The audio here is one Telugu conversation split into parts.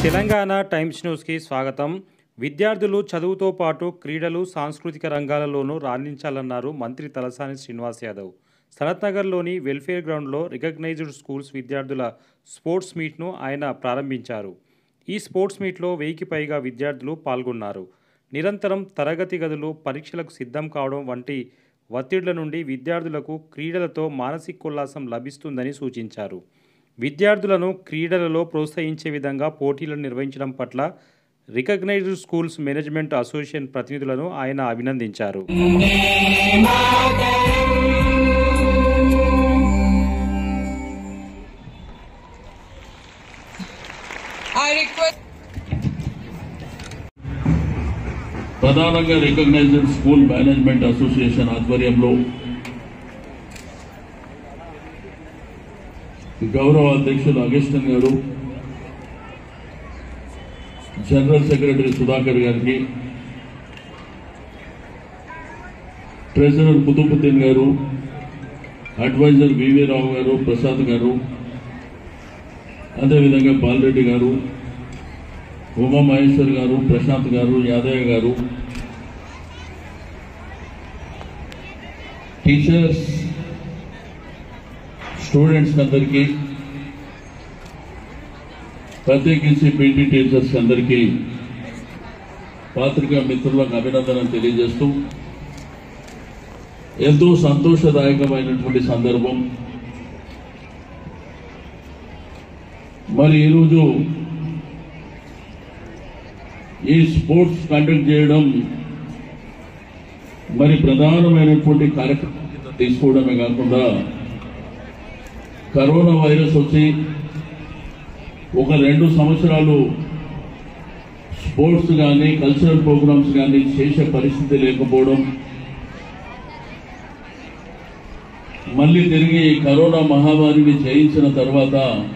తెలంగాణ టైమ్స్ న్యూస్కి స్వాగతం విద్యార్థులు చదువుతో పాటు క్రీడలు సాంస్కృతిక రంగాలలోనూ రాణించాలన్నారు మంత్రి తలసాని శ్రీనివాస్ యాదవ్ సనత్ నగర్లోని వెల్ఫేర్ గ్రౌండ్లో రికగ్నైజ్డ్ స్కూల్స్ విద్యార్థుల స్పోర్ట్స్ మీట్ను ఆయన ప్రారంభించారు ఈ స్పోర్ట్స్ మీట్లో వెయ్యికి పైగా విద్యార్థులు పాల్గొన్నారు నిరంతరం తరగతి గదులు పరీక్షలకు సిద్ధం కావడం వంటి ఒత్తిళ్ల నుండి విద్యార్థులకు క్రీడలతో మానసికోల్లాసం లభిస్తుందని సూచించారు విద్యార్థులను క్రీడలలో ప్రోత్సహించే విధంగా పోటీలను నిర్వహించడం పట్ల రికగ్నైజ్డ్ స్కూల్స్ మేనేజ్మెంట్ అసోసియేషన్ ప్రతినిధులను ఆయన అభినందించారు I request ప్రధానంగా రికగ్నైజ్డ్ స్కూల్ మేనేజ్మెంట్ అసోసియేషన్ ఆధ్వర్యంలో గౌరవ అధ్యక్షులు అగస్టన్ గారు జనరల్ సెక్రటరీ సుధాకర్ గారికి ట్రెజరర్ కుతుబుద్దీన్ గారు అడ్వైజర్ వివి రావు గారు ప్రసాద్ గారు అదేవిధంగా బాలరెడ్డి గారు ఉమా మహేశ్వర్ గారు ప్రశాంత్ గారు యాదయ్య గారు టీచర్స్ స్టూడెంట్స్ అందరికీ ప్రత్యేకించి పీటీ టీచర్స్ అందరికీ పాత్రికా మిత్రులకు అభినందన తెలియజేస్తూ ఎంతో సంతోషదాయకమైనటువంటి సందర్భం మరి ఈరోజు ఈ స్పోర్ట్స్ కండక్ట్ చేయడం మరి ప్రధానమైనటువంటి కార్యక్రమం కింద తీసుకోవడమే కాకుండా కరోనా వైరస్ వచ్చి ఒక రెండు సంవత్సరాలు స్పోర్ట్స్ కానీ కల్చరల్ ప్రోగ్రామ్స్ కానీ చేసే పరిస్థితి లేకపోవడం మళ్ళీ తిరిగి కరోనా మహామారిని జయించిన తర్వాత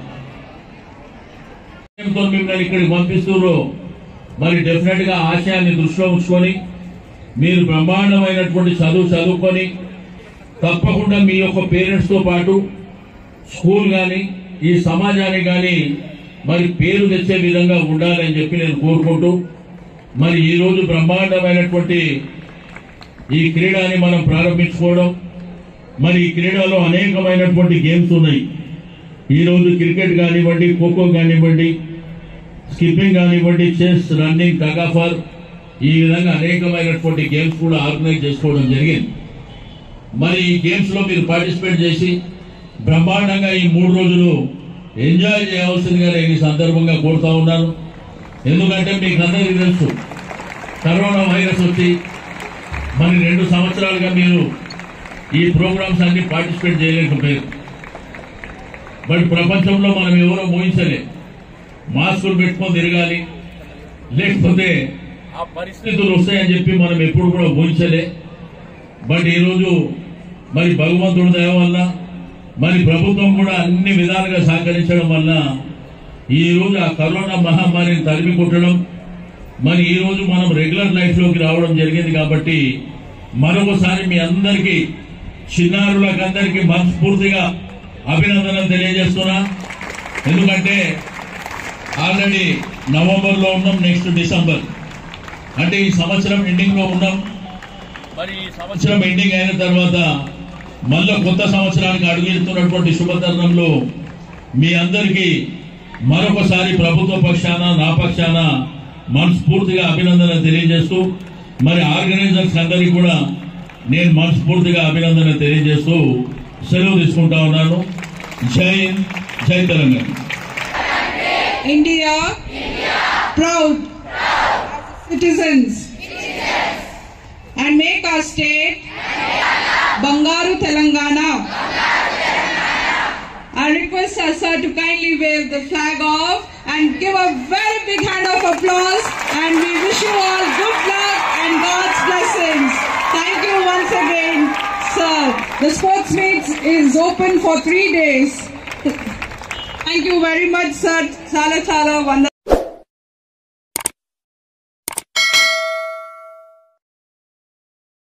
తో మిమ్మల్ని ఇక్కడికి పంపిస్తున్నారు మరి డెఫినెట్ గా ఆశయాన్ని దృష్టిలో ఉంచుకొని మీరు బ్రహ్మాండమైనటువంటి చదువు చదువుకొని తప్పకుండా మీ యొక్క పేరెంట్స్ తో పాటు స్కూల్ గాని ఈ సమాజానికి గాని మరి పేరు తెచ్చే విధంగా ఉండాలని చెప్పి నేను కోరుకుంటూ మరి ఈ రోజు బ్రహ్మాండమైనటువంటి ఈ క్రీడని మనం ప్రారంభించుకోవడం మరి ఈ క్రీడలో అనేకమైనటువంటి గేమ్స్ ఉన్నాయి ఈ రోజు క్రికెట్ కానివ్వండి ఖోఖో కానివ్వండి స్కిప్పింగ్ కానివ్వండి చెస్ రన్నింగ్ టగాఫర్ ఈ విధంగా అనేకమైనటువంటి గేమ్స్ కూడా ఆర్గనైజ్ చేసుకోవడం జరిగింది మరి ఈ గేమ్స్ లో మీరు పార్టిసిపేట్ చేసి బ్రహ్మాండంగా ఈ మూడు రోజులు ఎంజాయ్ చేయవలసిందిగా నేను ఈ సందర్భంగా కోరుతా ఉన్నాను ఎందుకంటే మీకు అందరికీ తెలుసు కరోనా వైరస్ వచ్చి మరి రెండు సంవత్సరాలుగా మీరు ఈ ప్రోగ్రామ్స్ అన్ని పార్టిసిపేట్ చేయలేకపోయారు బట్ ప్రపంచంలో మనం ఎవరో ఊహించలే మాస్కులు పెట్టుకొని తిరగాలి లేకపోతే ఆ పరిస్థితులు వస్తాయని చెప్పి మనం ఎప్పుడు కూడా ఊహించలే బట్ ఈరోజు మరి భగవంతుడి దయ వల్ల మరి ప్రభుత్వం కూడా అన్ని విధాలుగా సహకరించడం వల్ల ఈ రోజు ఆ కరోనా మహమ్మారిని తరిమి కొట్టడం మరి ఈ రోజు మనం రెగ్యులర్ లైఫ్ లోకి రావడం జరిగింది కాబట్టి మరొకసారి మీ అందరికీ చిన్నారులకు అందరికీ మనస్ఫూర్తిగా అభినందనలు తెలియజేస్తున్నా ఎందుకంటే ఆల్రెడీ నవంబర్ లో ఉన్నాం నెక్స్ట్ డిసెంబర్ అంటే ఈ సంవత్సరం ఎండింగ్ లో ఉన్నాం మరి ఈ సంవత్సరం ఎండింగ్ అయిన తర్వాత మళ్ళీ కొత్త సంవత్సరానికి అడుగుతున్నటువంటి శుభతరుణంలో మీ అందరికీ మరొకసారి ప్రభుత్వ పక్షాన నా పక్షాన మనస్ఫూర్తిగా అభినందన తెలియజేస్తూ మరి ఆర్గనైజర్స్ అందరికీ కూడా నేను మనస్ఫూర్తిగా అభినందన తెలియజేస్తూ సెలవు తీసుకుంటా ఉన్నాను జై హింద్ జై Telangana India, proud, citizens, and make our state Bangaru Telangana. I request our sir to kindly wave the flag off and give a very big hand of applause and we wish you all good luck and God's blessings. Thank you once again, sir. The sports meet is open for three days. Thank you very much, sir. Chala chala wonderful.